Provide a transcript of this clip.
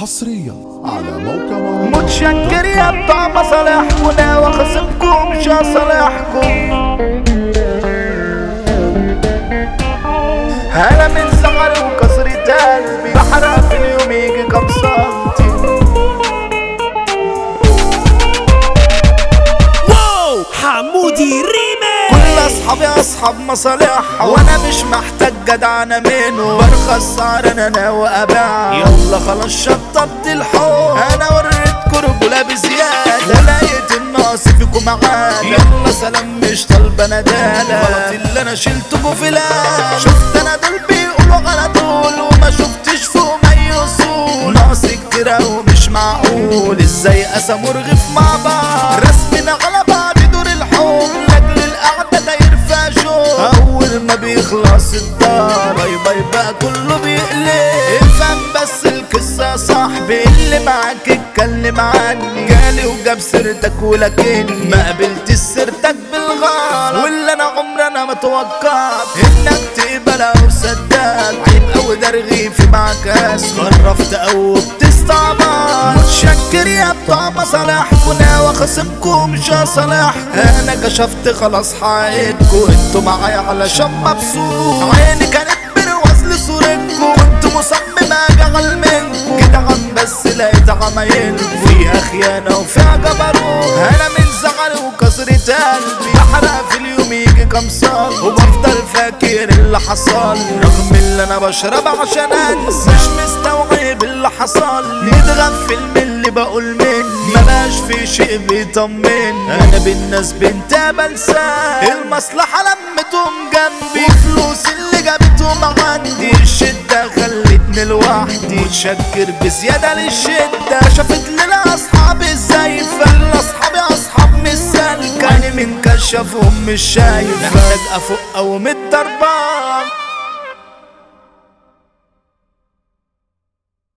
حصريا على موقع مهرجانات متشكر يا بتوع مصالحكم وخصمكم مش هصالحكم هلا من زعل وكسرة قلبي بحرق في اليوم يجي كام سنتي واو حمودي ريمي كل اصحابي اصحاب مصالح وانا مش محتاج جدعنة منه برخص سعر انا ناوي ابيع يلا خلاص شطبت الحوض انا وريتكم رجولة بزيادة ولقيت الناس فيكم معانا يلا سلام مش طالبة ندالة غلط اللي انا شلتكوا في لا شفت انا دول بيقولوا على طول وما شفتش فوق اي اصول ناقص كتير ومش معقول ازاي قسموا رغيف مع بعض رسمنا على بعض دور الحب لاجل القعدة داير فيها شوق اول ما بيخلص الدار باي باي بقى كله بيقلب افهم بس القصة يا صاحبي اللي معاك اتكلم عني جالي وجاب سيرتك ولكن ما قبلتش سيرتك بالغلط واللي انا عمري انا ما توقعت انك تقبلها وصدقت عيب اوي ده رغيفي معاك اسف خرفت او بتستعبط متشكر يا بتوع مصالحكم انا خصمكم مش هصالحكم انا كشفت خلاص حقيقتكم انتوا معايا علشان مبسوط عيني كانت برواز لصورتكم كنت مصمم اجعل منكم جدعان بس لقيت عمايلكم فيها خيانة وفيها جبروت انا من زعل وكسرة قلبي بحرق في اليوم يجي كام صال وبفضل فاكر اللي حصل رغم اللي انا بشرب عشان انسى مش مستوعب اللي حصل متغفل من اللي بقول مني مبقاش في شيء بيطمني انا بالناس بنت بنسى المصلحة لمتهم جنبي وفلوس اللي جابتهم عندي الشدة خلتني لوحدي متشكر بزيادة للشدة شافت لنا اصحابي ازاي فل اصحابي اصحاب مش سالكة عيني من كشفهم مش شايف محتاج افوق او متدربان